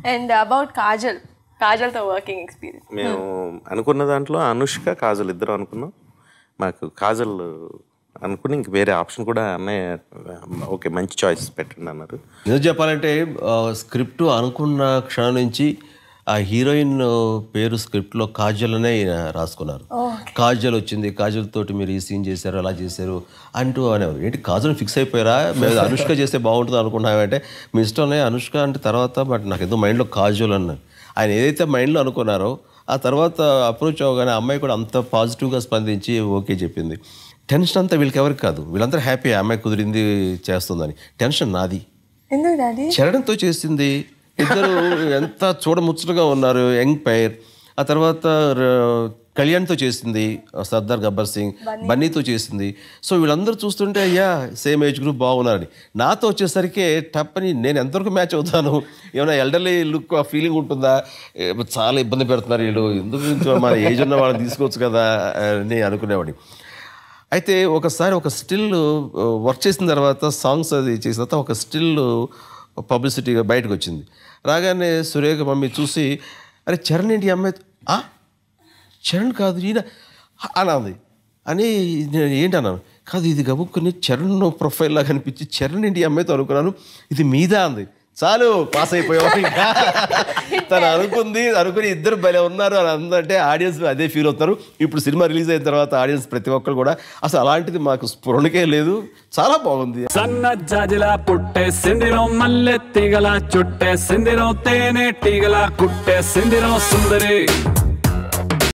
And about Kajal కాజల్తో working experience మేము అనుకున్న దాంట్లో అనుష్క కాజల్ ఇద్దరు అనుకున్నాం మాకు కాజల్ అనుకుని ఇంక వేరే ఆప్షన్ కూడా అన్నయ్య ఓకే మంచి చాయిస్ పెట్టండి అన్నారు నిజం చెప్పాలంటే స్క్రిప్ట్ అనుకున్న క్షణం నుంచి ఆ హీరోయిన్ పేరు స్క్రిప్ట్లో కాజల్ అనే రాసుకున్నారు కాజల్ వచ్చింది కాజల్ తోటి మీరు ఈ సీన్ చేశారు అలా చేశారు అంటూ అనేవారు ఏంటి కాజల్ ఫిక్స్ అయిపోయారా మేము అనుష్క చేస్తే బాగుంటుంది అనుకున్నామంటే మీ ఇష్టంలో అనుష్క అంటే తర్వాత బట్ నాకు ఏదో మైండ్లో కాజల్ అన్నారు ఆయన ఏదైతే మైండ్లో అనుకున్నారో ఆ తర్వాత అప్రోచ్ అవ్వగానే అమ్మాయి కూడా అంత పాజిటివ్గా స్పందించి ఓకే చెప్పింది టెన్షన్ అంతా వీళ్ళకి ఎవరికి కాదు వీళ్ళందరూ హ్యాపీ అమ్మాయి కుదిరింది చేస్తుందని టెన్షన్ నాది ఎందుకు డాడీ చరణంతో చేసింది ఇద్దరు ఎంత చూడముచ్చటగా ఉన్నారు యంగ్ పైర్ ఆ తర్వాత ర- కళ్యాణ్తో చేసింది సర్దార్ గబ్బర్ సింగ్ బన్నీతో చేసింది సో వీళ్ళందరూ చూస్తుంటే అయ్యా సేమ్ ఏజ్ గ్రూప్ బాగున్నారని నాతో వచ్చేసరికి టప్ అని నేను ఎంతవరకు మ్యాచ్ అవుతాను ఏమైనా ఎల్డర్లీ లుక్ ఆ ఫీలింగ్ ఉంటుందా ఏ, చాలా ఇబ్బంది పెడుతున్నారు వీళ్ళు ఎందుకు ఇంత మన ఏజ్ ఉన్న వాళ్ళని తీసుకోవచ్చు కదా అని అనుకునేవాడిని అయితే ఒకసారి ఒక స్టిల్ వర్క్ చేసిన తర్వాత సాంగ్స్ అది చేసిన తర్వాత ఒక స్టిల్ పబ్లిసిటీగా బయటకు వచ్చింది రాగానే సురేఖ మమ్మీ చూసి అరే చరణ్ ఏంటి ఈ అమ్మాయి "ఆ? చరణ్ కాదు ఈయన అని అంది అని నేను ఏంటి అన్నాను కాదు ఇది గబుక్కుని చరణ్ ప్రొఫైల్ లాగా అనిపించి చరణ్ ఏంటి ఈ అమ్మాయితో అనుకున్నాను ఇది మీదా అంది చాలు పాస్ అయిపోయావు ఇంకా తను అనుకుంది అనుకుని ఇద్దరు భలే ఉన్నారు అని అందంటే ఆడియన్స్ అదే ఫీల్ అవుతారు ఇప్పుడు సినిమా రిలీజ్ అయిన తర్వాత ఆడియన్స్ ప్రతి ఒక్కరు కూడా అసలు అలాంటిది మాకు స్ఫురణకే లేదు చాలా బాగుంది సన్న జాజిలా పుట్టే సిందిరో మల్లె తీగల చుట్టే సిందిరో తేనె టీగల కుట్టే సిందిరో సుందరి